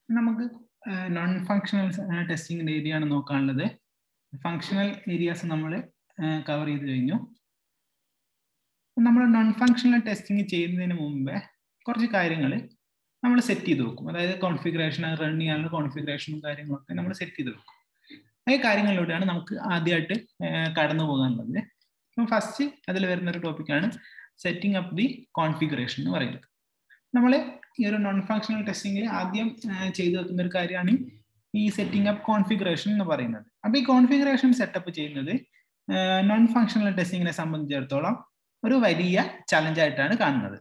നമുക്ക് non functional ടെസ്റ്റിംഗിന്റെ area ആണ് നോക്കാനുള്ളത് ഫങ്ഷണൽ ഏരിയാസ് നമ്മൾ കവർ ചെയ്ത് കഴിഞ്ഞു നമ്മൾ നോൺ ഫങ്ഷണൽ ടെസ്റ്റിംഗ് ചെയ്യുന്നതിന് മുമ്പേ കുറച്ച് കാര്യങ്ങൾ നമ്മൾ സെറ്റ് ചെയ്ത് വെക്കും അതായത് കോൺഫിഗറേഷൻ റൺ ചെയ്യാനുള്ള കോൺഫിഗറേഷനും കാര്യങ്ങളൊക്കെ നമ്മൾ സെറ്റ് ചെയ്ത് വെക്കും ഈ കാര്യങ്ങളിലൂടെയാണ് നമുക്ക് ആദ്യമായിട്ട് കടന്നു പോകാനുള്ളത് അപ്പം ഫസ്റ്റ് അതിൽ വരുന്ന ഒരു ടോപ്പിക്കാണ് സെറ്റിംഗ് അപ്പ് ദി കോൺഫിഗറേഷൻ എന്ന് പറയുന്നത് നമ്മൾ ഈ ഒരു നോൺ ഫങ്ഷണൽ ടെസ്റ്റിംഗിൽ ആദ്യം ചെയ്തു വെക്കുന്ന ഒരു കാര്യമാണ് ഈ സെറ്റിംഗ് അപ്പ് കോൺഫിഗറേഷൻ എന്ന് പറയുന്നത് അപ്പൊ ഈ കോൺഫിഗറേഷൻ സെറ്റപ്പ് ചെയ്യുന്നത് നോൺ ഫങ്ഷണൽ ടെസ്റ്റിങ്ങിനെ സംബന്ധിച്ചിടത്തോളം ഒരു വലിയ ചലഞ്ച് ആയിട്ടാണ് കാണുന്നത്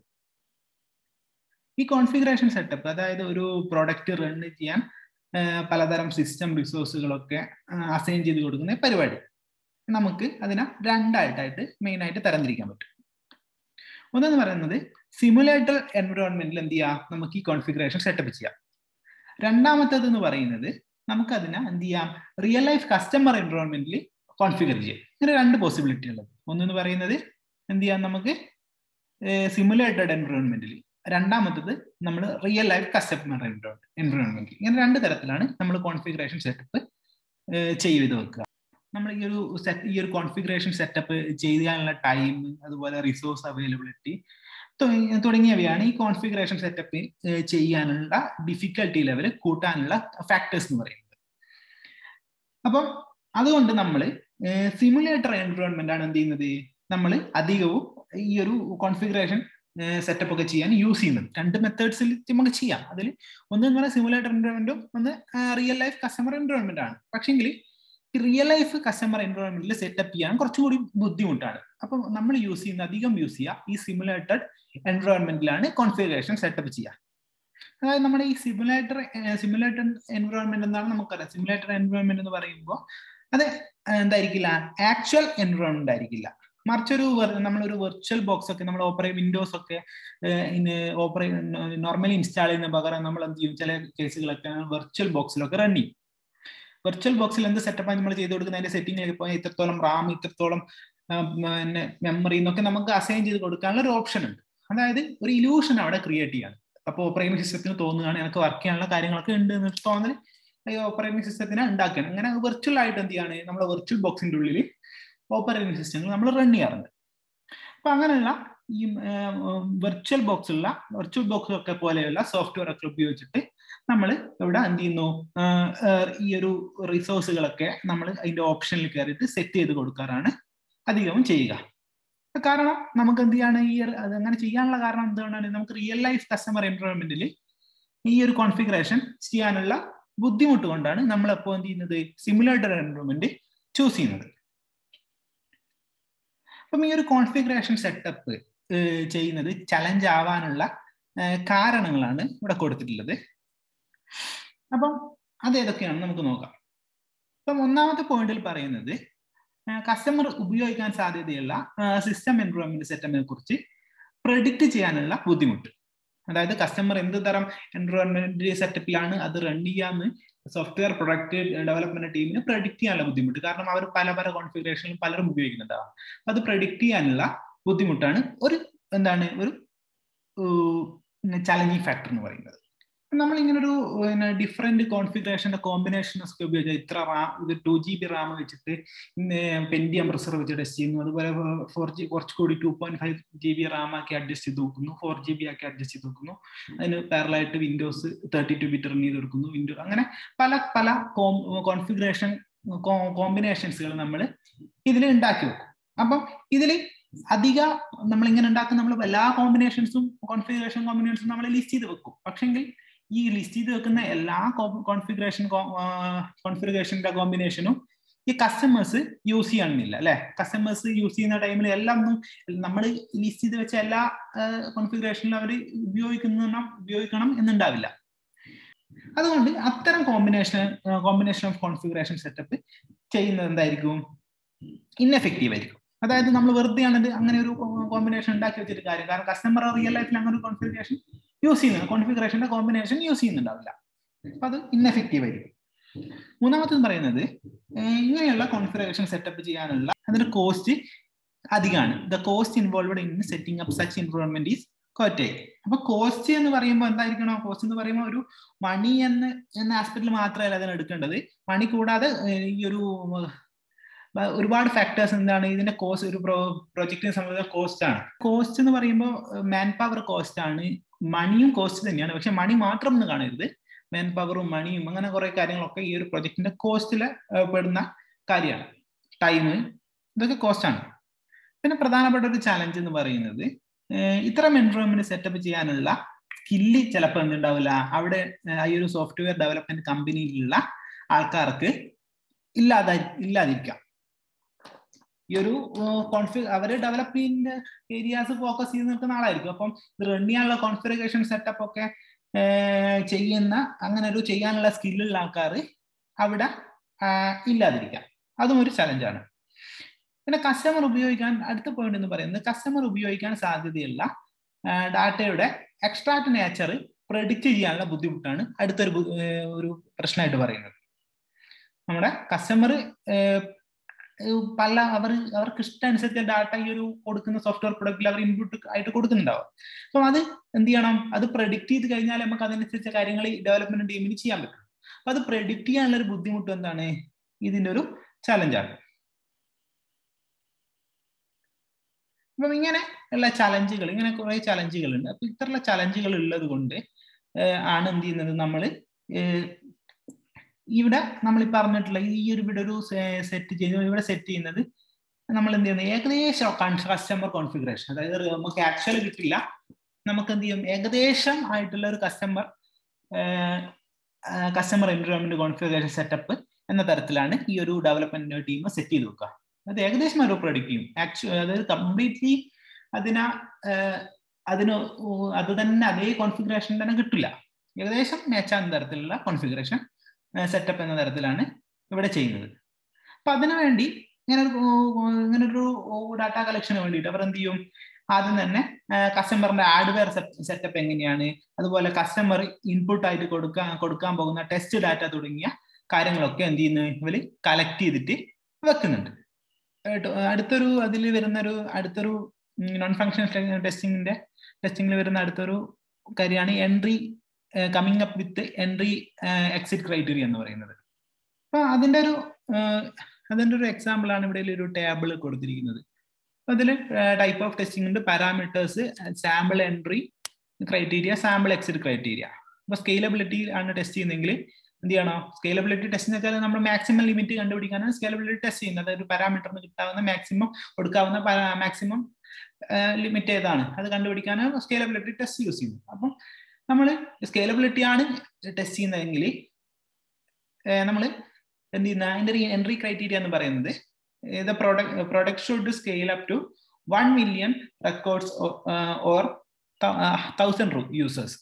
ഈ കോൺഫിഗറേഷൻ സെറ്റപ്പ് അതായത് ഒരു പ്രോഡക്റ്റ് റൺ ചെയ്യാൻ പലതരം സിസ്റ്റം റിസോഴ്സുകളൊക്കെ അസൈൻ ചെയ്ത് കൊടുക്കുന്ന പരിപാടി നമുക്ക് അതിനെ രണ്ടായിട്ടായിട്ട് മെയിൻ ആയിട്ട് തരംതിരിക്കാൻ പറ്റും ഒന്നെന്ന് പറയുന്നത് സിമുലേറ്റർ എൻവയോൺമെന്റിൽ എന്ത് ചെയ്യാം നമുക്ക് ഈ കോൺഫിഗറേഷൻ സെറ്റപ്പ് ചെയ്യാം രണ്ടാമത്തേത് എന്ന് പറയുന്നത് നമുക്ക് അതിനെ എന്ത് ചെയ്യാം റിയൽ ലൈഫ് കസ്റ്റമർ എൻവയോൺമെന്റിൽ കോൺഫിഗർ ചെയ്യാം ഇങ്ങനെ രണ്ട് പോസിബിലിറ്റി ഉള്ളത് ഒന്നെന്ന് പറയുന്നത് എന്ത് ചെയ്യാം നമുക്ക് സിമുലേറ്റഡ് എൻവയോൺമെന്റിൽ രണ്ടാമത്തത് നമ്മൾ റിയൽ ലൈഫ് കസ്റ്റമർ എൻവയോൺമെന്റ് ഇങ്ങനെ രണ്ട് തരത്തിലാണ് നമ്മൾ കോൺഫിഗറേഷൻ സെറ്റപ്പ് ചെയ്ത് വെക്കുക നമ്മൾ ഈ ഒരു സെറ്റ് ഈ ഒരു കോൺഫിഗറേഷൻ സെറ്റപ്പ് ചെയ്യാനുള്ള ടൈം അതുപോലെ റിസോഴ്സ് അവൈലബിലിറ്റി തുടങ്ങിയവയാണ് ഈ കോൺഫിഗറേഷൻ സെറ്റപ്പ് ചെയ്യാനുള്ള ഡിഫിക്കൽട്ടി ലെവൽ കൂട്ടാനുള്ള ഫാക്ടേഴ്സ് എന്ന് പറയുന്നത് അപ്പം അതുകൊണ്ട് നമ്മൾ സിമുലേറ്റർ എൻവയോൺമെന്റ് ആണ് എന്ത് ചെയ്യുന്നത് നമ്മൾ അധികവും ഈ ഒരു കോൺഫിഗറേഷൻ സെറ്റപ്പ് ഒക്കെ ചെയ്യാൻ യൂസ് ചെയ്യുന്നത് രണ്ട് മെത്തേഡ്സിൽ നമുക്ക് ചെയ്യാം അതിൽ ഒന്ന് എന്ന് പറയുന്നത് സിമുലേറ്റർ എൻവയോൺമെന്റും ഒന്ന് റിയൽ ലൈഫ് കസ്റ്റമർ എൻവയോൺമെന്റ് ആണ് പക്ഷെങ്കിൽ റിയൽ ലൈഫ് കസ്റ്റമർ എൻവയോൺമെന്റിൽ സെറ്റപ്പ് ചെയ്യാൻ കുറച്ചും കൂടി ബുദ്ധിമുട്ടാണ് അപ്പം നമ്മൾ യൂസ് ചെയ്യുന്ന അധികം യൂസ് ചെയ്യുക ഈ സിമുലേറ്റഡ് എൻവയോൺമെന്റിലാണ് കോൺഫിഗറേഷൻ സെറ്റപ്പ് ചെയ്യുക അതായത് നമ്മുടെ ഈ സിമുലേറ്റർ സിമുലേറ്റർ എൻവയോൺമെന്റ് എന്താണ് നമുക്കറിയാം സിമുലേറ്റർ എൻവയോൺമെന്റ് എന്ന് പറയുമ്പോൾ അത് എന്തായിരിക്കില്ല ആക്ച്വൽ എൻവയോൺമെന്റ് ആയിരിക്കില്ല മറിച്ചൊരു നമ്മളൊരു വെർച്വൽ ബോക്സ് ഒക്കെ നമ്മൾ ഓപ്പറേ വിൻഡോസ് ഒക്കെ ഓപ്പറേ നോർമലി ഇൻസ്റ്റാൾ ചെയ്യുന്ന പകരം നമ്മൾ എന്ത് ചെയ്യും ചില കേസുകളൊക്കെ വെർച്വൽ ബോക്സിലൊക്കെ റൺ ചെയ്യും വെർച്വൽ ബോക്സിൽ എന്ത് സെറ്റപ്പാണ് നമ്മൾ ചെയ്ത് കൊടുക്കുന്ന അതിന്റെ സെറ്റിംഗ് ഇപ്പോൾ ഇത്രത്തോളം റാം ഇത്രത്തോളം പിന്നെ മെമ്മറി എന്നൊക്കെ നമുക്ക് അസൈൻ ചെയ്ത് കൊടുക്കാനുള്ള ഒരു ഓപ്ഷൻ ഉണ്ട് അതായത് ഒരു ഇലൂഷൻ അവിടെ ക്രിയേറ്റ് ചെയ്യാണ് അപ്പോൾ ഓപ്പറേറ്റിംഗ് സിസ്റ്റത്തിന് തോന്നുകയാണ് എനിക്ക് വർക്ക് ചെയ്യാനുള്ള കാര്യങ്ങളൊക്കെ ഉണ്ട് എന്ന് തോന്നൽ ഈ ഓപ്പറേറ്റിംഗ് സിസ്റ്റത്തിനെ ഉണ്ടാക്കണം അങ്ങനെ വെർച്വൽ ആയിട്ട് എന്ത് ചെയ്യാണ് നമ്മുടെ വെർച്വൽ ബോക്സിന്റെ ഉള്ളിൽ ഓപ്പറേറ്റിംഗ് സിസ്റ്റങ്ങൾ നമ്മൾ റൺ ചെയ്യാറുണ്ട് അപ്പൊ അങ്ങനെയുള്ള ഈ വെർച്വൽ ബോക്സുള്ള വെർച്വൽ ബോക്സ് ഒക്കെ പോലെയുള്ള സോഫ്റ്റ്വെയർ ഒക്കെ ഉപയോഗിച്ചിട്ട് നമ്മൾ ഇവിടെ എന്ത് ചെയ്യുന്നു ഈ ഒരു റിസോഴ്സുകളൊക്കെ നമ്മൾ അതിന്റെ ഓപ്ഷനിൽ കയറിയിട്ട് സെറ്റ് ചെയ്ത് കൊടുക്കാറാണ് അധികവും ചെയ്യുക കാരണം നമുക്ക് എന്ത് ചെയ്യാണ് ഈ അത് അങ്ങനെ ചെയ്യാനുള്ള കാരണം എന്തുകൊണ്ടാണ് നമുക്ക് റിയൽ ലൈഫ് കസ്റ്റമർ എൻവയോൺമെന്റിൽ ഈ ഒരു കോൺഫിഗറേഷൻ ചെയ്യാനുള്ള ബുദ്ധിമുട്ട് കൊണ്ടാണ് നമ്മൾ എപ്പോൾ എന്ത് ചെയ്യുന്നത് സിമുലേറ്റർ എൻവയോൺമെന്റ് ചൂസ് ചെയ്യുന്നത് അപ്പം ഈ ഒരു കോൺഫിഗറേഷൻ സെറ്റപ്പ് ചെയ്യുന്നത് ചലഞ്ച് ആവാനുള്ള കാരണങ്ങളാണ് ഇവിടെ കൊടുത്തിട്ടുള്ളത് അപ്പം അത് ഏതൊക്കെയാണ് നമുക്ക് നോക്കാം അപ്പം ഒന്നാമത്തെ പോയിന്റിൽ പറയുന്നത് കസ്റ്റമർ ഉപയോഗിക്കാൻ സാധ്യതയുള്ള സിസ്റ്റം എൻവയോൺമെന്റ് സെറ്റപ്പിനെ കുറിച്ച് പ്രഡിക്റ്റ് ചെയ്യാനുള്ള ബുദ്ധിമുട്ട് അതായത് കസ്റ്റമർ എന്ത് തരം എൻവയോൺമെന്റ് സെറ്റപ്പിലാണ് അത് റൺ ചെയ്യാന്ന് സോഫ്റ്റ്വെയർ പ്രൊഡക്റ്റ് ഡെവലപ്മെന്റ് ടീമിന് പ്രഡിക്റ്റ് ചെയ്യാനുള്ള ബുദ്ധിമുട്ട് കാരണം അവർ പല പല കോൺഫിഗറേഷനിലും പലരും ഉപയോഗിക്കുന്നുണ്ടാവാം അത് പ്രഡിക്റ്റ് ചെയ്യാനുള്ള ബുദ്ധിമുട്ടാണ് ഒരു എന്താണ് ഒരു ചലഞ്ചിങ് ഫാക്ടർ എന്ന് പറയുന്നത് നമ്മൾ ഇങ്ങനെ ഒരു ഡിഫറെന്റ് കോൺഫിഗറേഷന്റെ കോമ്പിനേഷൻസ് ഒക്കെ ഉപയോഗിച്ച് ഇത്ര റാം ഇത് ടു ജി ബി റാം വെച്ചിട്ട് പെൻഡിയം പ്രസർ വെച്ച് ടെസ്റ്റ് ചെയ്യുന്നു അതുപോലെ ഫോർ ജി കുറച്ചുകൂടി two point five G B RAM ആക്കി അഡ്ജസ്റ്റ് ചെയ്ത് നോക്കുന്നു ഫോർ ജി ബി ആക്കി അഡ്ജസ്റ്റ് ചെയ്ത് നോക്കുന്നു അതിന് പാരലായിട്ട് Windows thirty two bit run ചെയ്ത് കൊടുക്കുന്നു വിൻഡോ അങ്ങനെ പല പല കോൺഫിഗറേഷൻ കോമ്പിനേഷൻസുകൾ നമ്മൾ ഇതിൽ ഉണ്ടാക്കി വെക്കും അപ്പം ഇതിൽ അധിക നമ്മൾ ഇങ്ങനെ ഉണ്ടാക്കുന്ന നമ്മൾ എല്ലാ കോമ്പിനേഷൻസും കോൺഫിഗറേഷൻ കോമ്പിനേഷൻസും നമ്മൾ ലിസ്റ്റ് ചെയ്ത് വെക്കും പക്ഷെങ്കിൽ ഈ ലിസ്റ്റ് ചെയ്ത് വെക്കുന്ന എല്ലാ കോൺഫിഗറേഷൻ കോൺഫിഗറേഷന്റെ കോമ്പിനേഷനും ഈ കസ്റ്റമേഴ്സ് യൂസ് ചെയ്യണമെന്നില്ല അല്ലെ കസ്റ്റമേഴ്സ് യൂസ് ചെയ്യുന്ന ടൈമിൽ എല്ലാം ഒന്നും നമ്മൾ ലിസ്റ്റ് ചെയ്ത് വെച്ച എല്ലാ കോൺഫിഗറേഷനിലും അവർ ഉപയോഗിക്കുന്ന ഉപയോഗിക്കണം എന്നുണ്ടാവില്ല അതുകൊണ്ട് അത്തരം combination combination of configuration setup ചെയ്യുന്നത് എന്തായിരിക്കും ഇൻഎഫക്റ്റീവ് ആയിരിക്കും അതായത് നമ്മൾ വെറുതെ ആണെങ്കിൽ അങ്ങനെ ഒരു കോമ്പിനേഷൻ ഉണ്ടാക്കി വെച്ചിട്ട് കാര്യം കാരണം കസ്റ്റമർ റിയൽ ലൈഫിൽ അങ്ങനെ ഒരു കോൺഫിഗറേഷൻ യൂസ് ചെയ്യുന്നത് കോൺഫിഗറേഷന്റെ കോമ്പിനേഷൻ യൂസ് ചെയ്യുന്നുണ്ടാവില്ല അപ്പൊ അത് ഇൻഎഫക്റ്റീവ് ആയിരിക്കും മൂന്നാമത്തെ പറയുന്നത് ഇങ്ങനെയുള്ള കോൺഫിഗറേഷൻ സെറ്റപ്പ് ചെയ്യാനുള്ള അതിന്റെ കോസ്റ്റ് അധികമാണ് the cost involved in setting up such environment is quote അപ്പൊ കോസ്റ്റ് എന്ന് പറയുമ്പോൾ എന്തായിരിക്കണം കോസ്റ്റ് എന്ന് പറയുമ്പോൾ ഒരു മണി എന്ന് എന്ന ആസ്പെക്റ്റിൽ മാത്രമല്ല അതിന് എടുക്കേണ്ടത് മണി കൂടാതെ ഈ ഒരു ഒരുപാട് ഫാക്ടേഴ്സ് എന്താണ് ഇതിന്റെ കോസ്റ്റ് ഒരു പ്രോ പ്രൊജക്റ്റിനെ സംബന്ധിച്ച കോസ്റ്റ് ആണ് കോസ്റ്റ് എന്ന് പറയുമ്പോൾ മാൻ പവർ കോസ്റ്റ് ആണ് മണിയും കോസ്റ്റ് തന്നെയാണ് പക്ഷെ മണി മാത്രം എന്ന് കാണരുത് മാൻ പവറും മണിയും അങ്ങനെ കുറെ കാര്യങ്ങളൊക്കെ ഈ ഒരു പ്രൊജക്റ്റിന്റെ കോസ്റ്റിൽ പെടുന്ന കാര്യമാണ് ടൈം ഇതൊക്കെ കോസ്റ്റ് ആണ് പിന്നെ പ്രധാനപ്പെട്ട ഒരു ചാലഞ്ച് എന്ന് പറയുന്നത് ഇത്തരം എൻവയോൺമെന്റ് സെറ്റപ്പ് ചെയ്യാനുള്ള സ്കില്ല് ചിലപ്പോൾ എന്തുണ്ടാവില്ല അവിടെ ഈ ഒരു സോഫ്റ്റ്വെയർ ഡെവലപ്മെന്റ് കമ്പനിയിലുള്ള ആൾക്കാർക്ക് ഇല്ലാതെ ഇല്ലാതിരിക്കാം ഈ ഒരു കോൺഫി അവർ ഡെവലപ്പിംഗ് ഏരിയാസ് ഫോക്കസ് ചെയ്ത് നിൽക്കുന്ന ആളായിരിക്കും അപ്പം ഇത് റൺ ചെയ്യാനുള്ള കോൺഫിഗറേഷൻ സെറ്റപ്പ് ഒക്കെ ചെയ്യുന്ന അങ്ങനെ ഒരു ചെയ്യാനുള്ള സ്കില്ലുള്ള ആൾക്കാർ അവിടെ ഇല്ലാതിരിക്കാം അതും ഒരു ചലഞ്ചാണ് പിന്നെ കസ്റ്റമർ ഉപയോഗിക്കാൻ അടുത്ത പോയിന്റ് എന്ന് പറയുന്നത് കസ്റ്റമർ ഉപയോഗിക്കാൻ സാധ്യതയുള്ള ഡാറ്റയുടെ എക്സ്ട്രാക്ട് നേച്ചർ പ്രഡിക്റ്റ് ചെയ്യാനുള്ള ബുദ്ധിമുട്ടാണ് അടുത്തൊരു ഒരു പ്രശ്നമായിട്ട് പറയുന്നത് നമ്മുടെ കസ്റ്റമർ പല അവർ അവർക്ക് ഇഷ്ടമനുസരിച്ച് ഡാറ്റ ഈ ഒരു കൊടുക്കുന്ന സോഫ്റ്റ്വെയർ പ്രൊഡക്റ്റിൽ അവർ ഇൻപുട്ട് ആയിട്ട് കൊടുക്കുന്നുണ്ടാവും അപ്പം അത് എന്ത് ചെയ്യണം അത് പ്രഡിക്റ്റ് ചെയ്ത് കഴിഞ്ഞാൽ നമുക്ക് അതനുസരിച്ച കാര്യങ്ങൾ ഡെവലപ്മെന്റ് ടീമിന് ചെയ്യാൻ പറ്റും അപ്പൊ അത് പ്രഡിക്റ്റ് ചെയ്യാനുള്ള ഒരു ബുദ്ധിമുട്ട് എന്താണ് ഇതിന്റെ ഒരു ചലഞ്ചാണ് അപ്പം ഇങ്ങനെ ഉള്ള ചലഞ്ചുകൾ ഇങ്ങനെ കുറെ ചലഞ്ചുകൾ ഉണ്ട് അപ്പൊ ഇത്തരമുള്ള ചലഞ്ചുകൾ ഉള്ളത് കൊണ്ട് ആണ് എന്ത് ചെയ്യുന്നത് നമ്മൾ ഇവിടെ നമ്മൾ ഈ പറഞ്ഞിട്ടുള്ള ഈ ഒരു ഇവിടെ ഒരു സെറ്റ് ചെയ്യുന്നത് ഇവിടെ സെറ്റ് ചെയ്യുന്നത് നമ്മൾ എന്ത് ചെയ്യുന്നത് ഏകദേശം കസ്റ്റമർ കോൺഫിഗറേഷൻ അതായത് നമുക്ക് ആക്ച്വലി കിട്ടില്ല നമുക്ക് എന്ത് ചെയ്യും ഏകദേശം ആയിട്ടുള്ള ഒരു customer customer environment configuration setup എന്ന തരത്തിലാണ് ഈ ഒരു ഡെവലപ്മെന്റ് ടീം സെറ്റ് ചെയ്ത് വെക്കുക അത് ഏകദേശം ഒരു പ്രൊഡിക്റ്റ് ചെയ്യും ആക്ച്വലി അതായത് കംപ്ലീറ്റ്ലി അതിന അതിന് അത് തന്നെ അതേ കോൺഫിഗറേഷൻ തന്നെ കിട്ടില്ല ഏകദേശം മേച്ചാകുന്ന തരത്തിലുള്ള കോൺഫിഗറേഷൻ സെറ്റപ്പ് എന്ന തരത്തിലാണ് ഇവിടെ ചെയ്യുന്നത് അപ്പൊ അതിനുവേണ്ടി ഇങ്ങനെ ഒരു ഇങ്ങനെ ഒരു ഡാറ്റ കളക്ഷന് വേണ്ടിയിട്ട് അവർ എന്ത് ചെയ്യും ആദ്യം തന്നെ കസ്റ്റമറിന്റെ ഹാർഡ്വെയർ സെറ്റപ്പ് എങ്ങനെയാണ് അതുപോലെ കസ്റ്റമർ ഇൻപുട്ട് ആയിട്ട് കൊടുക്കാൻ കൊടുക്കാൻ പോകുന്ന ടെസ്റ്റ് ഡാറ്റ തുടങ്ങിയ കാര്യങ്ങളൊക്കെ എന്ത് ചെയ്യുന്നു ഇവര് കളക്ട് ചെയ്തിട്ട് വെക്കുന്നുണ്ട് അടുത്തൊരു അതിൽ വരുന്ന ഒരു അടുത്തൊരു നോൺ ഫങ്ഷണൽ ടെസ്റ്റിംഗിന്റെ ടെസ്റ്റിംഗിൽ വരുന്ന അടുത്തൊരു കാര്യമാണ് entry coming up with entry exit criteria എന്ന് പറയുന്നത് അപ്പൊ അതിന്റെ ഒരു അതിന്റെ ഒരു എക്സാമ്പിൾ ആണ് ഇവിടെ ഒരു ടേബിൾ കൊടുത്തിരിക്കുന്നത് അതിൽ ടൈപ്പ് ഓഫ് ടെസ്റ്റിംഗ് ഉണ്ട് parameters sample entry criteria sample exit criteria അപ്പൊ സ്കെയിലബിലിറ്റി ആണ് ടെസ്റ്റ് ചെയ്യുന്നതെങ്കിൽ എന്ത് ചെയ്യണം സ്കെയിലബിലിറ്റി ടെസ്റ്റ് എന്ന് വെച്ചാൽ നമ്മൾ മാക്സിമം ലിമിറ്റ് കണ്ടുപിടിക്കാനാണ് സ്കെയിലബിലിറ്റി ടെസ്റ്റ് ചെയ്യുന്നത് അതായത് പാരാമീറ്ററിന് കിട്ടാവുന്ന മാക്സിമം കൊടുക്കാവുന്ന മാക്സിമം ലിമിറ്റ് ഏതാണ് അത് കണ്ടുപിടിക്കാനാണ് സ്കെയിലബിലിറ്റി ടെസ്റ്റ് യൂസ് ചെയ്യുന്നത് അപ്പം നമ്മൾ സ്കെയിലബിലിറ്റി ആണ് ടെസ്റ്റ് ചെയ്യുന്നതെങ്കിൽ നമ്മൾ എന്ത് ചെയ്യുന്ന അതിന്റെ ഒരു എൻട്രി ക്രൈറ്റീരിയ എന്ന് പറയുന്നത് the product product should scale up to one million records or thousand users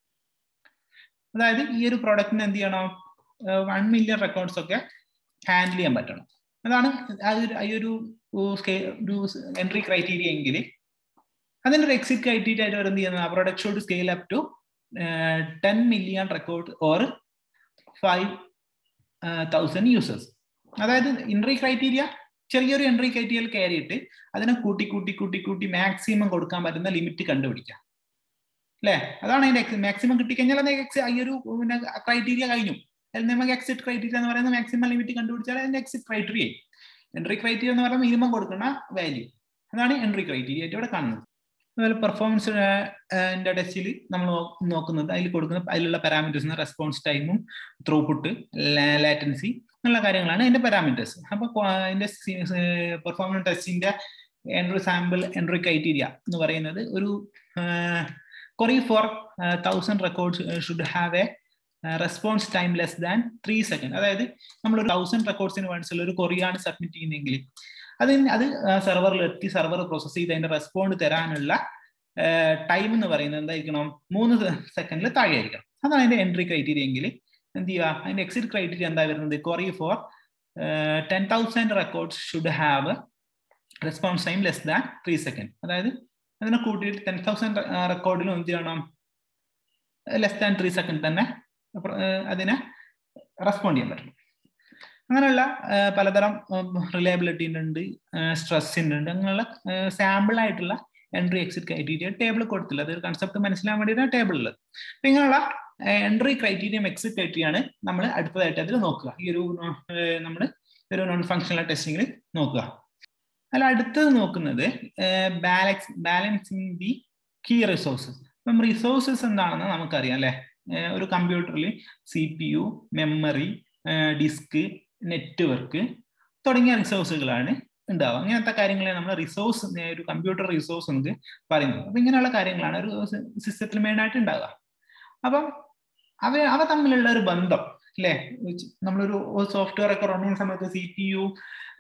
അതായത് ഈ ഒരു പ്രോഡക്റ്റിന് എന്ത് ചെയ്യണം വൺ മില്യൺ റെക്കോർഡ്സ് ഒക്കെ ഹാൻഡിൽ ചെയ്യാൻ പറ്റണം അതാണ് ഈ ഒരു ഒരു എൻട്രി ക്രൈറ്റീരിയ എങ്കിൽ അതിന്റെ ഒരു എക്സിറ്റ് ക്രൈറ്റീരിയ ആയിട്ട് അവർ എന്ത് ചെയ്യുന്നത് product should scale up to ten million record or five thousand users അതായത് എൻട്രി ക്രൈറ്റീരിയ ചെറിയൊരു എൻട്രി ക്രൈറ്റീരിയയിൽ കയറിയിട്ട് അതിനെ കൂട്ടി കൂട്ടി കൂട്ടി കൂട്ടി മാക്സിമം കൊടുക്കാൻ പറ്റുന്ന ലിമിറ്റ് കണ്ടുപിടിക്കാം അല്ലേ അതാണ് അതിന്റെ മാക്സിമം കിട്ടിക്കഴിഞ്ഞാൽ അത് ഈ ഒരു പിന്നെ ക്രൈറ്റീരിയ കഴിഞ്ഞു അതിൽ നമുക്ക് എക്സിറ്റ് ക്രൈറ്റീരിയ എന്ന് പറയുന്നത് മാക്സിമം ലിമിറ്റ് കണ്ടുപിടിച്ചാൽ അതിന്റെ എക്സിറ്റ് ക്രൈറ്റീരിയ എൻട്രി ക്രൈറ്റീരിയ എന്ന് പറയുന്നത് മിനിമം കൊടുക്കുന്ന വാല്യൂ അതാണ് എൻട്രി ക്രൈറ്റീരിയ ആയിട്ട് ഇവിടെ കാണുന്നത് അതുപോലെ പെർഫോമൻസ് ടെസ്റ്റിൽ നമ്മൾ നോക്കുന്നത് അതിൽ കൊടുക്കുന്ന അതിലുള്ള പാരാമീറ്റേഴ്സ് റെസ്പോൺസ് ടൈമും ത്രൂപുട്ട് ലാറ്റൻസി എന്നുള്ള കാര്യങ്ങളാണ് അതിന്റെ പാരാമീറ്റേഴ്സ് അപ്പൊ അതിന്റെ പെർഫോമൻസ് ടെസ്റ്റിന്റെ എൻട്രി സാമ്പിൾ എൻട്രി ക്രൈറ്റീരിയ എന്ന് പറയുന്നത് ഒരു query for uh, thousand records uh, should have a response time less than three second അതായത് നമ്മൾ ഒരു തൗസൻഡ് റെക്കോർഡ്സിന് വേണ്ടിയുള്ള ഒരു കൊറിയാണ് സബ്മിറ്റ് ചെയ്യുന്നതെങ്കിൽ അതിന് അത് സെർവറിൽ എത്തി സെർവർ പ്രോസസ് ചെയ്ത് അതിന്റെ റെസ്പോണ്ട് തരാനുള്ള ടൈം എന്ന് പറയുന്നത് എന്തായിരിക്കണം മൂന്ന് സെക്കൻഡിൽ താഴെ ആയിരിക്കണം അതാണ് അതിന്റെ എൻട്രി ക്രൈറ്റീരിയ എങ്കിൽ എന്ത് ചെയ്യുക അതിന്റെ എക്സിറ്റ് ക്രൈറ്റീരിയ എന്താ വരുന്നത് query for ten thousand records should have response time less than three second അതായത് അതിനെ കൂട്ടിയിട്ട് ടെൻ തൗസൻഡ് റെക്കോർഡിലും എന്ത് ചെയ്യണം ലെസ് ദാൻ ത്രീ സെക്കൻഡ് തന്നെ അതിനെ റെസ്പോണ്ട് ചെയ്യാൻ പറ്റും അങ്ങനെയുള്ള പലതരം റിലയബിലിറ്റി ഉണ്ട് സ്ട്രെസ്സിൻ്റെ ഉണ്ട് അങ്ങനെയുള്ള സാമ്പിൾ ആയിട്ടുള്ള എൻട്രി എക്സിറ്റ് ക്രൈറ്റീരിയ ടേബിൾ കൊടുത്തില്ല അതൊരു കൺസെപ്റ്റ് മനസ്സിലാൻ വേണ്ടിയിട്ടാണ് ടേബിൾ ഉള്ളത് അപ്പൊ ഇങ്ങനെയുള്ള എൻട്രി ക്രൈറ്റീരിയം എക്സിറ്റ് ക്രൈറ്റീരിയ ആണ് നമ്മൾ അടുത്തതായിട്ട് അതിൽ നോക്കുക ഈ ഒരു നമ്മൾ ഒരു നോൺ ഫങ്ഷണൽ ടെസ്റ്റിംഗിൽ നോക്കുക അല്ല അടുത്തത് നോക്കുന്നത് balance balancing the key resources ഇപ്പം റിസോഴ്സസ് എന്താണെന്ന് നമുക്കറിയാം അല്ലെ ഒരു കമ്പ്യൂട്ടറിൽ C P U memory disk network തുടങ്ങിയ റിസോഴ്സുകളാണ് ഉണ്ടാവുക അങ്ങനത്തെ കാര്യങ്ങളെ നമ്മൾ റിസോഴ്സ് ഒരു കമ്പ്യൂട്ടർ റിസോഴ്സ് നമുക്ക് പറയുന്നത് അപ്പൊ ഇങ്ങനെയുള്ള കാര്യങ്ങളാണ് ഒരു സിസ്റ്റത്തിൽ മെയിൻ ആയിട്ട് ഉണ്ടാവുക അപ്പം അവ അവ തമ്മിലുള്ള ഒരു ബന്ധം അല്ലേ നമ്മളൊരു സോഫ്റ്റ്വെയർ ഒക്കെ റൺ ചെയ്യുന്ന സമയത്ത് സി പി യു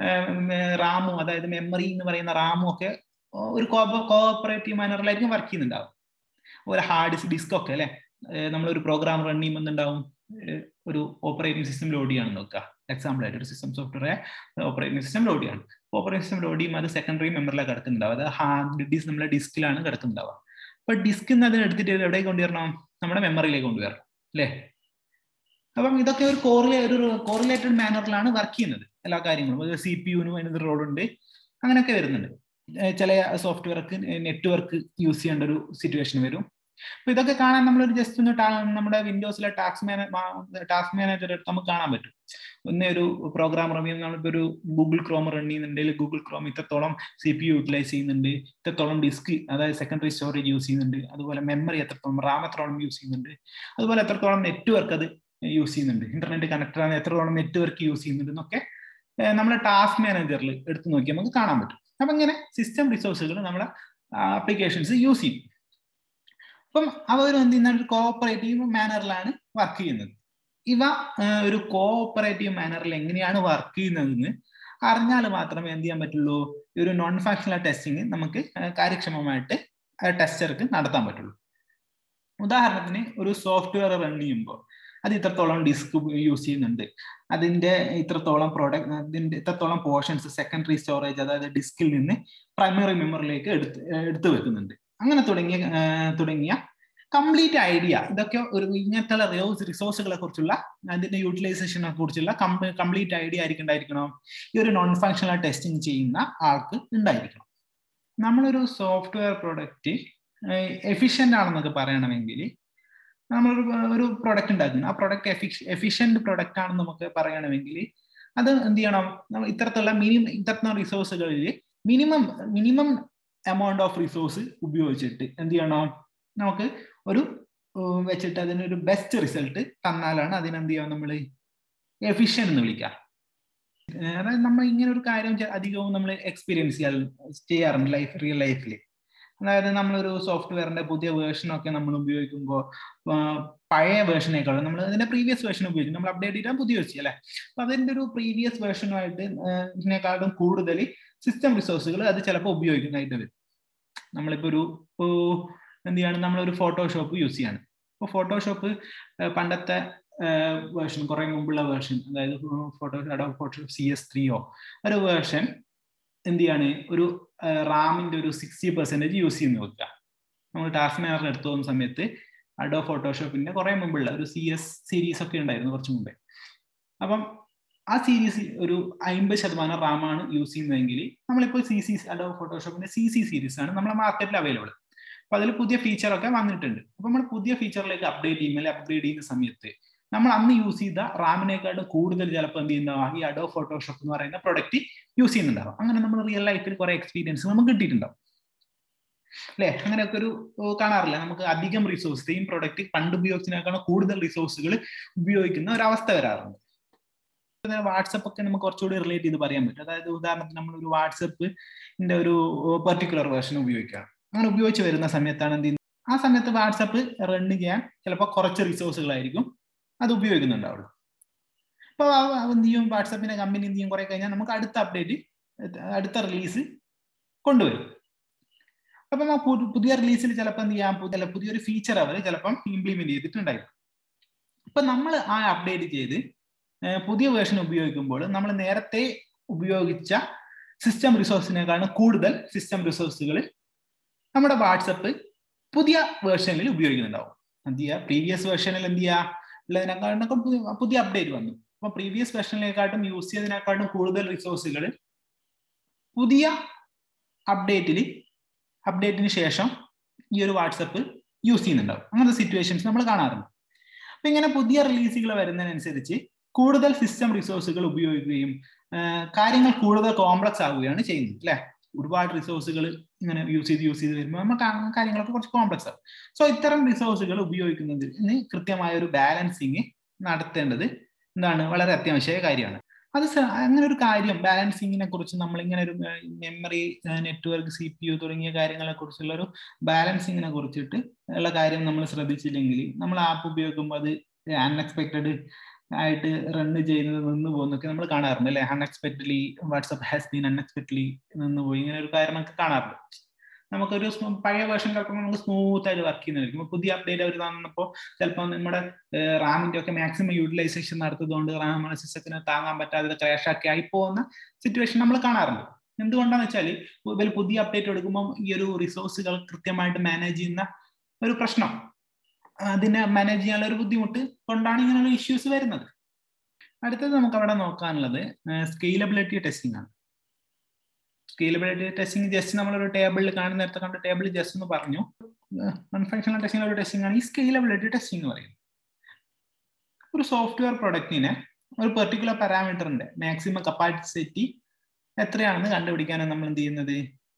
റാമും അതായത് മെമ്മറി എന്ന് പറയുന്ന റാമും ഒക്കെ ഒരു കോഓപ്പറേറ്റീവ് മാനറിലായിരിക്കും വർക്ക് ചെയ്യുന്നുണ്ടാവും ഒരു ഹാർഡ് ഡിസ്ക് ഒക്കെ അല്ലെ നമ്മളൊരു പ്രോഗ്രാം റൺ ചെയ്യുമ്പോൾ എന്തുണ്ടാവും ഒരു ഓപ്പറേറ്റിംഗ് സിസ്റ്റം ലോഡ് ചെയ്യാണ് നോക്കുക എക്സാമ്പിൾ ആയിട്ട് ഒരു system software operating system load ചെയ്യാണ് ഓപ്പറേറ്റിംഗ് സിസ്റ്റം ലോഡ് ചെയ്യുമ്പോൾ അത് സെക്കൻഡറി മെമ്മറിലാണ് കിടക്കുന്നുണ്ടാവും അത് ഹാർഡ് ഡിസ്ക് നമ്മുടെ ഡിസ്കിലാണ് കിടക്കുന്നുണ്ടാവുക അപ്പൊ ഡിസ്കിൽ നിന്ന് അതിന് എടുത്തിട്ട് എവിടേക്ക് കൊണ്ടുവരണം നമ്മുടെ മെമ്മറിയിലേക്ക് കൊണ്ടുവരണം അല്ലേ അപ്പം ഇതൊക്കെ ഒരു കോറിലേ ഒരു കോറിലേറ്റഡ് മാനറിലാണ് വർക്ക് ചെയ്യുന്നത് എല്ലാ കാര്യങ്ങളും സി പി യുവിനും അതിനൊരു റോളുണ്ട് അങ്ങനെയൊക്കെ വരുന്നുണ്ട് ചില സോഫ്റ്റ്വെയർക്ക് നെറ്റ്വർക്ക് യൂസ് ചെയ്യേണ്ട ഒരു സിറ്റുവേഷൻ വരും അപ്പൊ ഇതൊക്കെ കാണാൻ നമ്മളൊരു ജസ്റ്റ് ഒന്ന് നമ്മുടെ വിൻഡോസിലെ ടാക്സ് മാനേജ് ടാസ്ക് മാനേജർ എടുത്ത് നമുക്ക് കാണാൻ പറ്റും ഒന്ന് ഒരു പ്രോഗ്രാം റൺ ചെയ്യുന്ന നമ്മളിപ്പോ ഒരു ഗൂഗിൾ ക്രോം റൺ ചെയ്യുന്നുണ്ടെങ്കിൽ ഗൂഗിൾ ക്രോം ഇത്രത്തോളം സി പി യു യൂട്ടിലൈസ് ചെയ്യുന്നുണ്ട് ഇത്രത്തോളം ഡിസ്ക് അതായത് സെക്കൻഡറി സ്റ്റോറേജ് യൂസ് ചെയ്യുന്നുണ്ട് അതുപോലെ മെമ്മറി എത്രത്തോളം റാം എത്രത്തോളം യൂസ് ചെയ്യുന്നുണ്ട് അതുപോലെ എത്രത്തോളം നെറ്റ്വർക്ക് അത് യൂസ് ചെയ്യുന്നുണ്ട് ഇന്റർനെറ്റ് കണക്ടർ ആണ് എത്രത്തോളം നെറ്റ്വർക്ക് യൂസ് ചെയ്യുന്നുണ്ട് എന്നൊക്കെ നമ്മളെ ടാസ്ക് മാനേജറിൽ എടുത്തു നോക്കി നമുക്ക് കാണാൻ പറ്റും അപ്പൊ ഇങ്ങനെ സിസ്റ്റം റിസോഴ്സുകൾ നമ്മളെ ആപ്ലിക്കേഷൻസ് യൂസ് ചെയ്യും അപ്പം അവർ എന്ത് ചെയ്യുന്ന ഒരു കോഓപ്പറേറ്റീവ് മാനറിലാണ് വർക്ക് ചെയ്യുന്നത് ഇവ ഒരു കോഓപ്പറേറ്റീവ് മാനറിൽ എങ്ങനെയാണ് വർക്ക് ചെയ്യുന്നതെന്ന് അറിഞ്ഞാൽ മാത്രമേ എന്ത് ചെയ്യാൻ പറ്റുള്ളൂ ഈ ഒരു നോൺ ഫങ്ഷണൽ ടെസ്റ്റിംഗ് നമുക്ക് കാര്യക്ഷമമായിട്ട് ടെസ്റ്റർക്ക് നടത്താൻ പറ്റുള്ളൂ ഉദാഹരണത്തിന് ഒരു സോഫ്റ്റ്വെയർ റൺ ചെയ്യുമ്പോൾ അത് ഇത്രത്തോളം ഡിസ്ക് യൂസ് ചെയ്യുന്നുണ്ട് അതിന്റെ ഇത്രത്തോളം പ്രോഡക്റ്റ് അതിന്റെ ഇത്രത്തോളം പോർഷൻസ് സെക്കൻഡറി സ്റ്റോറേജ് അതായത് ഡിസ്കിൽ നിന്ന് പ്രൈമറി മെമ്മറിയിലേക്ക് എടുത്ത് എടുത്തു വെക്കുന്നുണ്ട് അങ്ങനെ തുടങ്ങിയ തുടങ്ങിയ കംപ്ലീറ്റ് ഐഡിയ ഇതൊക്കെ ഒരു ഇങ്ങനത്തെ റിസോഴ്സുകളെ കുറിച്ചുള്ള അതിന്റെ യൂട്ടിലൈസേഷനെ കുറിച്ചുള്ള കംപ്ലീറ്റ് ഐഡിയ ആയിരിക്കും ഉണ്ടായിരിക്കണം ഈ ഒരു നോൺ ഫങ്ഷണൽ ടെസ്റ്റിംഗ് ചെയ്യുന്ന ആൾക്ക് ഉണ്ടായിരിക്കണം നമ്മളൊരു സോഫ്റ്റ്വെയർ പ്രൊഡക്റ്റ് എഫിഷ്യന്റ് ആണെന്നൊക്കെ പറയണമെങ്കിൽ നമ്മളൊരു ഒരു പ്രൊഡക്റ്റ് ഉണ്ടാക്കുന്നു ആ പ്രൊഡക്റ്റ് എഫിഷ് എഫിഷ്യന്റ് പ്രൊഡക്റ്റ് ആണെന്ന് നമുക്ക് പറയണമെങ്കിൽ അത് എന്ത് ചെയ്യണം നമ്മൾ ഇത്തരത്തിലുള്ള മിനിമം ഇത്തരത്തിലുള്ള റിസോഴ്സുകളിൽ minimum minimum amount of resource ഉപയോഗിച്ചിട്ട് എന്ത് ചെയ്യണം നമുക്ക് ഒരു വെച്ചിട്ട് അതിനൊരു ബെസ്റ്റ് റിസൾട്ട് തന്നാലാണ് അതിനെന്ത് ചെയ്യാം നമ്മൾ എഫിഷ്യൻ എന്ന് വിളിക്കുക അതായത് നമ്മൾ ഇങ്ങനെ ഒരു കാര്യം അധികവും നമ്മൾ എക്സ്പീരിയൻസ് ചെയ്യാൻ ചെയ്യാറുണ്ട് ലൈഫ് റിയൽ ലൈഫിൽ അതായത് നമ്മളൊരു സോഫ്റ്റ്വെയറിന്റെ പുതിയ വേർഷനൊക്കെ നമ്മൾ ഉപയോഗിക്കുമ്പോൾ പഴയ വേർഷനേക്കാളും നമ്മൾ അതിന്റെ പ്രീവിയസ് വേർഷൻ ഉപയോഗിക്കും നമ്മൾ അപ്ഡേറ്റ് ചെയ്താൽ പുതിയ വെച്ചു അല്ലെ അപ്പൊ അതിന്റെ ഒരു പ്രീവിയസ് വേർഷനുമായിട്ട് ഇതിനേക്കാളും കൂടുതൽ സിസ്റ്റം റിസോഴ്സുകൾ അത് ചിലപ്പോൾ ഉപയോഗിക്കുന്നതായിട്ട് വരും നമ്മളിപ്പോ ഒരു എന്ത് ചെയ്യാണ് നമ്മളൊരു ഫോട്ടോഷോപ്പ് യൂസ് ചെയ്യാണ് ഇപ്പോൾ ഫോട്ടോഷോപ്പ് പണ്ടത്തെ വേർഷൻ കുറെ മുമ്പുള്ള വേർഷൻ അതായത് photo Adobe Photoshop C S ത്രീയോ ഒരു വേർഷൻ എന്ത് ചെയ്യാണ് ഒരു റാമിന്റെ ഒരു സിക്സ്റ്റി പെർസെന്റേജ് യൂസ് ചെയ്യുന്ന വെക്കുക നമ്മൾ ടാസ്ക് മാനർ എടുത്തു പോകുന്ന സമയത്ത് അഡോ ഫോട്ടോഷോപ്പിന്റെ കുറെ മുമ്പുള്ള ഒരു സി എസ് സീരീസ് ഒക്കെ ഉണ്ടായിരുന്നു കുറച്ച് മുമ്പേ അപ്പം ആ സീരീസ് ഒരു അമ്പത് ശതമാനം റാമാണ് യൂസ് ചെയ്യുന്നതെങ്കിൽ നമ്മളിപ്പോൾ സി സി അഡോ ഫോട്ടോഷോപ്പിന്റെ സി സി സീരീസ് ആണ് നമ്മളെ മാർക്കറ്റിൽ അവൈലബിൾ അപ്പൊ അതിൽ പുതിയ ഫീച്ചർ ഒക്കെ വന്നിട്ടുണ്ട് അപ്പൊ നമ്മൾ പുതിയ ഫീച്ചറിലേക്ക് അപ്ഡേറ്റ് ചെയ്യുമ്പോൾ അല്ലെങ്കിൽ അപ്ഗ്രേഡ് ചെയ്യുന്ന സമയത്ത് നമ്മൾ അന്ന് യൂസ് ചെയ്ത റാമിനേക്കാളും കൂടുതൽ ചിലപ്പോൾ എന്ത് ചെയ്യുന്നതാവും ഈ അഡോ ഫോട്ടോഷോപ്പ് എന്ന് പറയുന്ന പ്രൊഡക്റ്റ് യൂസ് ചെയ്യുന്നുണ്ടാവും അങ്ങനെ നമ്മൾ റിയൽ ലൈഫിൽ കുറെ എക്സ്പീരിയൻസ് നമുക്ക് കിട്ടിയിട്ടുണ്ടാവും അല്ലെ അങ്ങനെയൊക്കെ ഒരു കാണാറില്ല നമുക്ക് അധികം റിസോഴ്സ് സെയിം പ്രൊഡക്റ്റ് പണ്ട് ഉപയോഗിച്ചതിനേക്കാളും കൂടുതൽ റിസോഴ്സുകൾ ഉപയോഗിക്കുന്ന ഒരു അവസ്ഥ വരാറുണ്ട് വാട്സപ്പ് ഒക്കെ നമുക്ക് കുറച്ചുകൂടി റിലേറ്റ് ചെയ്ത് പറയാൻ പറ്റും അതായത് ഉദാഹരണത്തിന് നമ്മൾ ഒരു വാട്സപ്പിന്റെ ഒരു പെർട്ടിക്കുലർ വേർഷൻ ഉപയോഗിക്കുകയാണ് അങ്ങനെ ഉപയോഗിച്ച് വരുന്ന സമയത്താണ് എന്ത് ചെയ്യുന്നത് ആ സമയത്ത് വാട്സപ്പ് റൺ ചെയ്യാൻ ചിലപ്പോൾ കുറച്ച് റിസോഴ്സുകളായിരിക്കും അത് ഉപയോഗിക്കുന്നുണ്ടാവുള്ളൂ അപ്പോൾ എന്ത് ചെയ്യും വാട്സപ്പിന്റെ കമ്പനി എന്ത് ചെയ്യും കുറെ കഴിഞ്ഞാൽ നമുക്ക് അടുത്ത അപ്ഡേറ്റ് അടുത്ത റിലീസ് കൊണ്ടുവരും അപ്പം ആ പുതിയ റിലീസിൽ ചിലപ്പോൾ എന്ത് ചെയ്യാം ചില പുതിയൊരു ഫീച്ചർ അവർ ചിലപ്പം ഇംപ്ലിമെന്റ് ചെയ്തിട്ടുണ്ടായിരിക്കും അപ്പൊ നമ്മൾ ആ അപ്ഡേറ്റ് ചെയ്ത് പുതിയ വേർഷൻ ഉപയോഗിക്കുമ്പോൾ നമ്മൾ നേരത്തെ ഉപയോഗിച്ച സിസ്റ്റം റിസോഴ്സിനേക്കാളും കൂടുതൽ സിസ്റ്റം റിസോഴ്സുകൾ നമ്മുടെ വാട്സപ്പ് പുതിയ വേർഷനിൽ ഉപയോഗിക്കുന്നുണ്ടാവും എന്ത് ചെയ്യുക പ്രീവിയസ് വേർഷനിൽ എന്ത് ചെയ്യുക ഉള്ളതിനെക്കാട്ടും പുതിയ അപ്ഡേറ്റ് വന്നു അപ്പൊ പ്രീവിയസ് വെർഷനിലേക്കാട്ടും യൂസ് ചെയ്തതിനെക്കാട്ടും കൂടുതൽ റിസോഴ്സുകൾ പുതിയ അപ്ഡേറ്റിൽ അപ്ഡേറ്റിന് ശേഷം ഈ ഒരു വാട്സപ്പ് യൂസ് ചെയ്യുന്നുണ്ടാവും അങ്ങനത്തെ സിറ്റുവേഷൻസ് നമ്മൾ കാണാറുണ്ട് അപ്പൊ ഇങ്ങനെ പുതിയ റിലീസുകൾ വരുന്നതിനനുസരിച്ച് കൂടുതൽ സിസ്റ്റം റിസോഴ്സുകൾ ഉപയോഗിക്കുകയും കാര്യങ്ങൾ കൂടുതൽ കോംപ്ലക്സ് ആവുകയാണ് ചെയ്യുന്നത് അല്ലെ ഒരുപാട് റിസോഴ്സുകൾ ഇങ്ങനെ യൂസ് ചെയ്ത് യൂസ് ചെയ്ത് വരുമ്പോൾ നമ്മൾ കാര്യങ്ങളൊക്കെ കുറച്ച് കോംപ്ലക്സ് ആവും സോ ഇത്തരം റിസോഴ്സുകൾ ഉപയോഗിക്കുന്നതിന് കൃത്യമായ ഒരു ബാലൻസിങ് നടത്തേണ്ടത് എന്താണ് വളരെ അത്യാവശ്യമായ കാര്യമാണ് അത് അങ്ങനെ ഒരു കാര്യം ബാലൻസിങ്ങിനെ കുറിച്ച് നമ്മൾ ഇങ്ങനെ ഒരു memory network C P U തുടങ്ങിയ കാര്യങ്ങളെ കുറിച്ചുള്ള ഒരു ബാലൻസിങ്ങിനെ കുറിച്ചിട്ട് ഉള്ള കാര്യം നമ്മൾ ശ്രദ്ധിച്ചില്ലെങ്കിൽ നമ്മൾ ആപ്പ് ഉപയോഗിക്കുമ്പോൾ അത് അൺഎക്സ്പെക്റ്റഡ് ആയിട്ട് റണ്ണ് ചെയ്യുന്നത് നിന്ന് പോകുന്നൊക്കെ നമ്മൾ കാണാറുണ്ട് അല്ലെ unexpectedly WhatsApp has been unexpectedly നിന്ന് പോയി ഇങ്ങനെ ഒരു കാര്യം നമുക്ക് കാണാറുണ്ട് നമുക്കൊരു പഴയ വേർഷൻ കിടക്കുമ്പോൾ നമുക്ക് സ്മൂത്ത് ആയിട്ട് വർക്ക് ചെയ്യുന്നതായിരിക്കും പുതിയ അപ്ഡേറ്റ് അവർ തന്നപ്പോൾ ചിലപ്പോൾ നമ്മുടെ റാമിന്റെ ഒക്കെ മാക്സിമം യൂട്ടിലൈസേഷൻ നടത്തുന്നതുകൊണ്ട് റാം നമ്മുടെ സിസ്റ്റത്തിന് താങ്ങാൻ പറ്റാതെ ക്രാഷ് ആക്കി ആയി പോകുന്ന സിറ്റുവേഷൻ നമ്മൾ കാണാറുണ്ട് എന്തുകൊണ്ടാന്ന് വെച്ചാൽ ഇവർ പുതിയ അപ്ഡേറ്റ് എടുക്കുമ്പോൾ ഈ ഒരു റിസോഴ്സുകൾ കൃത്യമായിട്ട് മാനേജ് ചെയ്യുന്ന ഒരു പ്രശ്നം അതിനെ മാനേജ് ചെയ്യാനുള്ള ഒരു ബുദ്ധിമുട്ട് കൊണ്ടാണ് ഇങ്ങനെയുള്ള ഇഷ്യൂസ് വരുന്നത് അടുത്തത് നമുക്ക് അവിടെ നോക്കാനുള്ളത് സ്കെയിലബിലിറ്റി ടെസ്റ്റിംഗ് ആണ് സ്കെയിലബിലിറ്റി ടെസ്റ്റിംഗ് ജസ്റ്റ് നമ്മളൊരു ടേബിളിൽ കാണുന്ന നേരത്തെ കണ്ട ടേബിൾ ജസ്റ്റ് എന്ന് പറഞ്ഞു അൺഫങ്ഷണൽ ടെസ്റ്റിംഗ് ഒരു ടെസ്റ്റിംഗ് ആണ് ഈ സ്കെയിലബിലിറ്റി ടെസ്റ്റിംഗ് എന്ന് പറയുന്നത് ഒരു സോഫ്റ്റ്വെയർ പ്രൊഡക്റ്റിനെ ഒരു പെർട്ടിക്കുലർ പാരാമീറ്ററിന്റെ മാക്സിമം കപ്പാസിറ്റി എത്രയാണെന്ന് കണ്ടുപിടിക്കാനാണ് നമ്മൾ എന്ത് ചെയ്യുന്നത്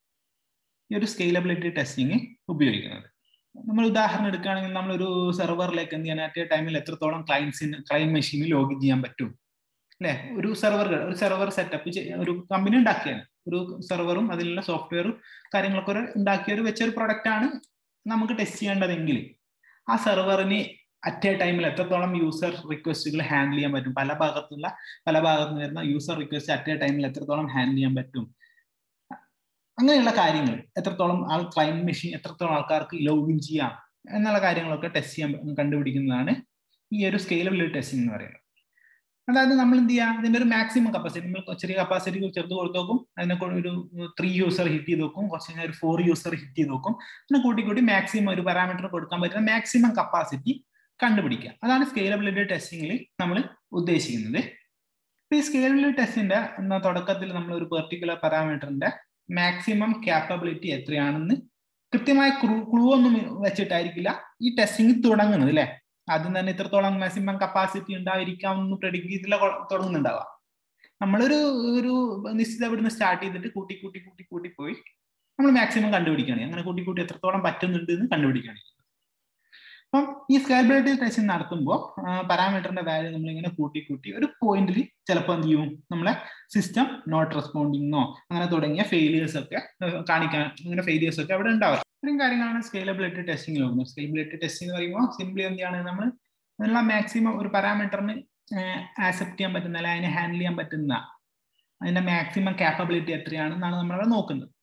ഈ ഒരു സ്കെയിലബിലിറ്റി ടെസ്റ്റിംഗ് ഉപയോഗിക്കുന്നത് നമ്മൾ ഉദാഹരണം എടുക്കുകയാണെങ്കിൽ നമ്മളൊരു സെർവറിലേക്ക് എന്ത് ചെയ്യാൻ അറ്റ് ടൈമിൽ എത്രത്തോളം ക്ലയൻസിന് ക്ലയന്റ് മെഷീനിൽ ലോഗിൻ ചെയ്യാൻ പറ്റും അല്ലെ ഒരു സെർവറുകൾ ഒരു സെർവർ സെറ്റപ്പ് ഒരു കമ്പനി ഉണ്ടാക്കിയാണ് ഒരു സെർവറും അതിലുള്ള സോഫ്റ്റ്വെയറും കാര്യങ്ങളൊക്കെ ഒരു ഉണ്ടാക്കിയ ഒരു വെച്ചൊരു പ്രൊഡക്റ്റ് ആണ് നമുക്ക് ടെസ്റ്റ് ചെയ്യേണ്ടതെങ്കിൽ ആ സെർവറിന് അറ്റ് എ ടൈമിൽ എത്രത്തോളം യൂസർ റിക്വസ്റ്റുകൾ ഹാൻഡിൽ ചെയ്യാൻ പറ്റും പല ഭാഗത്തുള്ള പല ഭാഗത്തു നിന്ന് വരുന്ന യൂസർ റിക്വസ്റ്റ് അറ്റ് എ ടൈമിൽ എത്രത്തോളം ഹാൻഡിൽ ചെയ്യാൻ പറ്റും അങ്ങനെയുള്ള കാര്യങ്ങൾ എത്രത്തോളം ആൾ ക്ലൈന്റ് മെഷീൻ എത്രത്തോളം ആൾക്കാർക്ക് ലോഗിൻ ചെയ്യാം എന്നുള്ള കാര്യങ്ങളൊക്കെ ടെസ്റ്റ് ചെയ്യാൻ കണ്ടുപിടിക്കുന്നതാണ് ഈ ഒരു സ്കെയിലബിലിറ്റി ടെസ്റ്റിംഗ് എന്ന് പറയുന്നത് അതായത് നമ്മൾ എന്ത് ചെയ്യുക അതിന്റെ ഒരു മാക്സിമം കപ്പാസിറ്റി നമ്മൾ ചെറിയ കപ്പാസിറ്റി ചെറുത് കൊടുത്ത് നോക്കും അതിനെ ഒരു ത്രീ യൂസർ ഹിറ്റ് ചെയ്ത് നോക്കും കുറച്ച് കഴിഞ്ഞാൽ ഒരു ഫോർ യൂസർ ഹിറ്റ് ചെയ്ത് നോക്കും പിന്നെ കൂട്ടി കൂട്ടി മാക്സിമം ഒരു പാരാമീറ്റർ കൊടുക്കാൻ പറ്റുന്ന മാക്സിമം കപ്പാസിറ്റി കണ്ടുപിടിക്കുക അതാണ് സ്കെയിലബിലിറ്റി ടെസ്റ്റിംഗിൽ നമ്മൾ ഉദ്ദേശിക്കുന്നത് ഈ സ്കെയിലബിലിറ്റി ടെസ്റ്റിന്റെ തുടക്കത്തിൽ നമ്മൾ ഒരു പെർട്ടിക്കുലർ പാരാമീറ്ററിന്റെ മാക്സിമം ക്യാപ്പബിലിറ്റി എത്രയാണെന്ന് കൃത്യമായ ക്ലൂ ക്ലൂ ഒന്നും വെച്ചിട്ടായിരിക്കില്ല ഈ ടെസ്റ്റിംഗ് തുടങ്ങുന്നത് അല്ലെ ആദ്യം തന്നെ ഇത്രത്തോളം മാക്സിമം കപ്പാസിറ്റി ഉണ്ടായിരിക്കാം എന്ന് പ്രഡിക്ട് ചെയ്തില്ല തുടങ്ങുന്നുണ്ടാവുക നമ്മളൊരു ഒരു നിശ്ചിത ഇവിടുന്ന് സ്റ്റാർട്ട് ചെയ്തിട്ട് കൂട്ടി കൂട്ടി കൂട്ടി കൂട്ടി പോയി നമ്മൾ മാക്സിമം കണ്ടുപിടിക്കുകയാണ് അങ്ങനെ കൂട്ടി കൂട്ടി എത്രത്തോളം പറ്റുന്നുണ്ട് എന്ന് കണ്ടുപിടിക്കുകയാണ് അപ്പം ഈ സ്കേലബിലിറ്റി ടെസ്റ്റിംഗ് നടത്തുമ്പോൾ പാരാമീറ്ററിന്റെ വാല്യൂ നമ്മൾ ഇങ്ങനെ കൂട്ടി കൂട്ടി ഒരു പോയിന്റിൽ ചിലപ്പോൾ എന്ത് ചെയ്യും നമ്മളെ സിസ്റ്റം നോട്ട് റെസ്പോണ്ടിങ്ങോ അങ്ങനെ തുടങ്ങിയ ഫെയിലിയേഴ്സ് ഒക്കെ കാണിക്കാൻ അങ്ങനെ ഫെയിലിയേഴ്സ് ഒക്കെ അവിടെ ഉണ്ടാവും ഇത്രയും കാര്യങ്ങളാണ് സ്കേലബിലിറ്റി ടെസ്റ്റിംഗ് നോക്കുന്നത് സ്കേലബിലിറ്റി ടെസ്റ്റിംഗ് എന്ന് പറയുമ്പോൾ സിംപ്ലി എന്താണ് നമ്മൾ അതിനുള്ള മാക്സിമം ഒരു പാരാമീറ്ററിന് ആക്സെപ്റ്റ് ചെയ്യാൻ പറ്റുന്ന അല്ലെങ്കിൽ അതിനെ ഹാൻഡിൽ ചെയ്യാൻ പറ്റുന്ന അതിന്റെ മാക്സിമം കാപ്പബിലിറ്റി എത്രയാണെന്നാണ് നമ്മൾ അവിടെ നോക്കുന്നത്